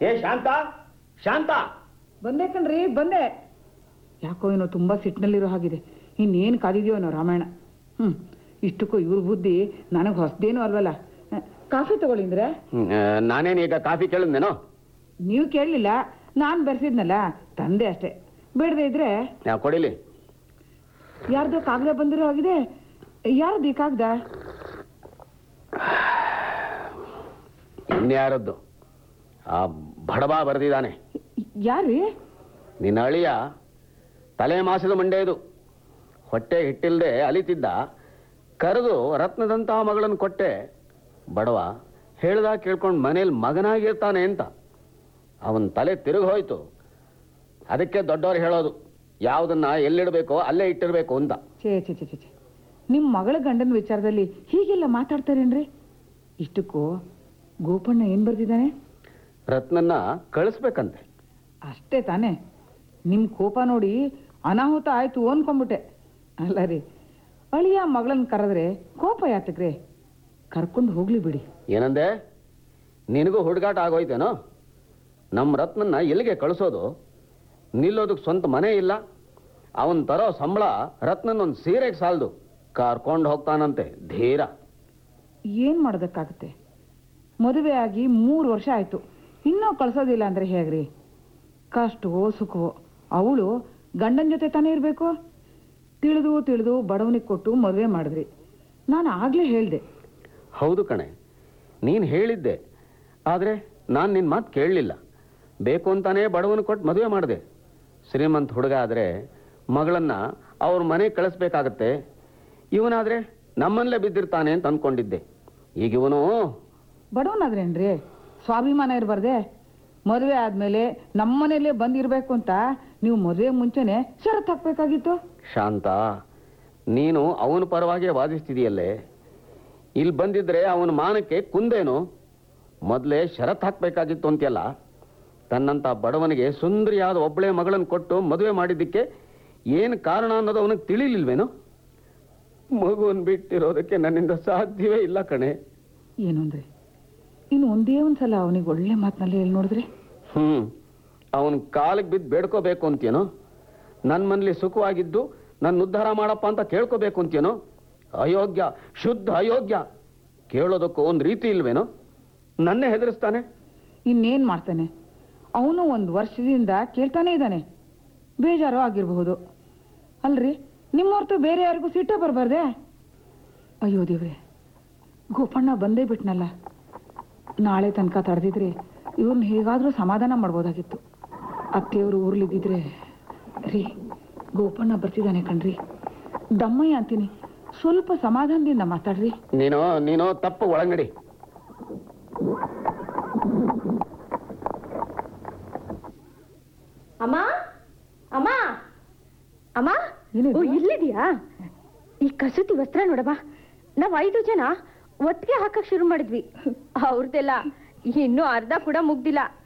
ಏ ಶಾಂತ ಶಾಂತ ಬಂದೆ ಕಣ್ರಿ ಬಂದೆ ಯಾಕೋ ಏನೋ ತುಂಬಾ ಸಿಟ್ಟಿನಲ್ಲಿರೋ ಹಾಗಿದೆ ಇನ್ನೇನು ಕಾದಿದೆಯೋ ಏನೋ ರಾಮಾಯಣ ಹ್ಮ್ ಇಷ್ಟಕ್ಕೂ ಇವ್ರ ಬುದ್ಧಿ ನನಗೆ ಹೊಸದೇನು ಅಲ್ವಲ್ಲ ಅಹ್, ಕಾಫಿ ತಗೊಳ್ಳಿಂದ್ರೆ ಹ್ಮ್, ಆ, ನಾನೇನೀಗ ಕಾಫಿ ಕೇಳಿದ್ನೇನೋ ನೀವು ಕೇಳಲಿಲ್ಲ ನಾನು ಬೆರೆಸಿದ್ನಲ್ಲ ತಂದೆ ಅಷ್ಟೇ ಬೇಡದೆ ಇದ್ರೆ ನಾ ಕೊಡಿಲಿ ಯಾರ್ದೋ ಕಾಗದ ಬಂದಿರೋ ಆಗಿದೆ ಯಾರ್ದು ಈ ಕಾಗದ ಇನ್ಯಾರದ್ದು ಆ ಬಡವ ಬರೆದಿದ್ದಾನೆ ಯಾರ್ರೀ ನಿನ್ನ ಅಳಿಯ ತಲೆ ಮಾಸದ ಮಂಡೆ ಇದು ಹೊಟ್ಟೆ ಹಿಟ್ಟಿಲ್ದೆ ಅಲಿತಿದ್ದ ಕರೆದು ರತ್ನದಂತಹ ಮಗಳನ್ನು ಕೊಟ್ಟೆ ಬಡವ ಹೇಳ್ದಾಗ ಕೇಳ್ಕೊಂಡು ಮನೇಲಿ ಮಗನಾಗಿರ್ತಾನೆ ಅಂತ ಅವನ ತಲೆ ತಿರುಗಿ ಹೋಯ್ತು ಅದಕ್ಕೆ ದೊಡ್ಡವ್ರು ಹೇಳೋದು ಯಾವುದನ್ನ ಎಲ್ಲಿಡಬೇಕೋ ಅಲ್ಲೇ ಇಟ್ಟಿರ್ಬೇಕು ಅಂತ ಛೇ ಛೇ ಛೇ ಛೇ ಛೇ ನಿಮ್ಮ ಮಗಳ ಗಂಡನ ವಿಚಾರದಲ್ಲಿ ಹೀಗೆಲ್ಲ ಮಾತಾಡ್ತಾರೇನ್ರಿ ಇಷ್ಟಕ್ಕೂ ಗೋಪಣ್ಣ ಏನ್ ಬರ್ದಿದ್ದಾನೆ ರತ್ನನ್ನ ಕಳಿಸ್ಬೇಕಂತೆ ಅಷ್ಟೇ ತಾನೇ ನಿಮ್ಮ ಕೋಪ ನೋಡಿ ಅನಾಹುತ ಆಯ್ತು ಅನ್ಕೊಂಬಿಟ್ಟೆ ಅಲ್ಲ ರೀ ಅಳಿಯ ಮಗಳನ್ನ ಕರೆದ್ರೆ ಕೋಪ ಯಾತಕ್ರೆ ಕರ್ಕೊಂಡು ಹೋಗ್ಲಿ ಬಿಡಿ ಏನಂದೆ ನಿನಗೂ ಹುಡುಗಾಟ ಆಗೋಯ್ತೇನೋ ನಮ್ಮ ರತ್ನನ್ನ ಎಲ್ಲಿಗೆ ಕಳಿಸೋದು ನಿಲ್ಲೋದಕ್ಕೆ ಸ್ವಂತ ಮನೆ ಇಲ್ಲ ಅವನ್ ತರೋ ಸಂಬಳ ರತ್ನನ್ ಒಂದು ಸೀರೆಗೆ ಸಾಲದು ಕರ್ಕೊಂಡು ಹೋಗ್ತಾನಂತೆ ಧೀರ ಏನ್ ಮಾಡೋದಕ್ಕಾಗುತ್ತೆ ಮದುವೆ ಆಗಿ ಮೂರು ವರ್ಷ ಆಯ್ತು ಇನ್ನೂ ಕಳ್ಸೋದಿಲ್ಲ ಅಂದ್ರೆ ಹೇಗ್ರಿ ಕಷ್ಟವೋ ಸುಖವೋ ಅವಳು ಗಂಡನ ಜೊತೆ ತಾನೇ ಇರಬೇಕು ತಿಳಿದು ತಿಳಿದು ಬಡವನಿಗೆ ಕೊಟ್ಟು ಮದುವೆ ಮಾಡಿದ್ರಿ ನಾನು ಆಗ್ಲೇ ಹೇಳ್ದೆ ಹೌದು ಕಣೆ ನೀನು ಹೇಳಿದ್ದೆ ಆದರೆ ನಾನು ನಿನ್ನ ಮಾತು ಕೇಳಲಿಲ್ಲ ಬೇಕು ಅಂತಾನೇ ಬಡವನ ಕೊಟ್ಟು ಮದುವೆ ಮಾಡಿದೆ ಶ್ರೀಮಂತ ಹುಡುಗ ಆದರೆ ಮಗಳನ್ನ ಅವ್ರ ಮನೆಗೆ ಕಳಿಸ್ಬೇಕಾಗತ್ತೆ ಇವನಾದರೆ ನಮ್ಮಲ್ಲೇ ಬಿದ್ದಿರ್ತಾನೆ ಅಂತ ಅಂದ್ಕೊಂಡಿದ್ದೆ ಈಗ ಇವನು ಬಡವನಾದ್ರೇನ್ರಿ ಸ್ವಾಭಿಮಾನ ಇರಬಾರ್ದೆ ಮದುವೆ ಆದ್ಮೇಲೆ ನಮ್ಮನೇಲೇ ಬಂದಿರ್ಬೇಕು ಅಂತ ನೀವು ಮದುವೆ ಮುಂಚೆನೆ ಷರತ್ತು ಹಾಕ್ಬೇಕಾಗಿತ್ತು ಶಾಂತ ನೀನು ಅವನ ಪರವಾಗಿ ವಾದಿಸ್ತಿದೆಯಲ್ಲೇ ಇಲ್ಲಿ ಬಂದಿದ್ರೆ ಅವನ ಮಾನಕ್ಕೆ ಕುಂದೇನು ಮೊದಲೇ ಷರತ್ ಹಾಕ್ಬೇಕಾಗಿತ್ತು ಅಂತೆಲ್ಲ ತನ್ನಂತ ಬಡವನಿಗೆ ಸುಂದರಿಯಾದ ಒಬ್ಬಳೆ ಮಗಳನ್ನು ಕೊಟ್ಟು ಮದುವೆ ಮಾಡಿದ್ದಕ್ಕೆ ಏನು ಕಾರಣ ಅನ್ನೋದು ಅವನಿಗೆ ತಿಳಿಲಿಲ್ವೇನು ಮಗುವನ್ನು ಬಿಟ್ಟಿರೋದಕ್ಕೆ ನನ್ನಿಂದ ಸಾಧ್ಯವೇ ಇಲ್ಲ ಕಣೆ ಏನು ಅಂದ್ರೆ ಇನ್ನು ಒಂದೇ ಒಂದ್ಸಲ ಅವನಿಗೆ ಒಳ್ಳೆ ಮಾತಿನಲ್ಲಿ ಹೇಳಿ ನೋಡಿದ್ರೆ ಹ್ಮ್ ಅವನ ಕಾಲಿಗೆ ಬಿದ್ದು ಬೇಡ್ಕೋಬೇಕು ಅಂತೇನೋ ನನ್ನ ಮನೇಲಿ ಸುಖವಾಗಿದ್ದು ನನ್ನ ಉದ್ಧಾರ ಮಾಡಪ್ಪ ಅಂತ ಕೇಳ್ಕೋಬೇಕು ಅಂತೇನೋ ಅಯೋಗ್ಯ ಶುದ್ಧ ಅಯೋಗ್ಯ ಕೇಳೋದಕ್ಕೂ ಒಂದು ರೀತಿ ಇಲ್ವೇನೋ ನನ್ನೇ ಹೆದರಿಸ್ತಾನೆ ಇನ್ನೇನ್ ಮಾಡ್ತಾನೆ ಅವನು ಒಂದು ವರ್ಷದಿಂದ ಕೇಳ್ತಾನೆ ಇದ್ದಾನೆ ಬೇಜಾರು ಆಗಿರಬಹುದು ಅಲ್ರಿ ನಿಮ್ಮ ಹೊರತು ಬೇರೆ ಯಾರಿಗೂ ಸಿಟ್ಟ ಬರಬಾರ್ದೆ ಅಯ್ಯೋ ದೇವ್ರೆ ಗೋಪಣ್ಣ ಬಂದೇ ಬಿಟ್ನಲ್ಲ ನಾಳೆ ತನಕ ತಡೆದಿದ್ರೆ ಇವ್ರನ್ನ ಹೇಗಾದ್ರೂ ಸಮಾಧಾನ ಮಾಡ್ಬೋದಾಗಿತ್ತು ಅತ್ತೆಯವರು ಊರ್ಲಿದ್ದಿದ್ರೆ ರೀ ಗೋಪಣ್ಣ ಬರ್ತಿದ್ದಾನೆ ಕಣ್ರಿ ದಮ್ಮಯ್ಯ ಅಂತೀನಿ ಸ್ವಲ್ಪ ಸಮಾಧಾನದಿಂದ ಮಾತಾಡ್ರಿ ನೀನು ನೀನು ತಪ್ಪು ಒಳಗಡಿ ಅಮ್ಮ ಅಮ್ಮ ಅಮ್ಮ ಏನಿದು? ಓ ಇಲ್ಲಿದ್ಯಾ ಈ ಕಸೂತಿ ವಸ್ತ್ರ ನೋಡಮ್ಮ ನಾವ್ ಐದು ಜನ ಒಟ್ಟಿಗೆ ಹಾಕಕ್ ಶುರು ಮಾಡಿದ್ವಿ ಅವ್ರದ್ದೆಲ್ಲ ಇನ್ನೂ ಅರ್ಧ ಕೂಡ ಮುಗ್ದಿಲ್ಲ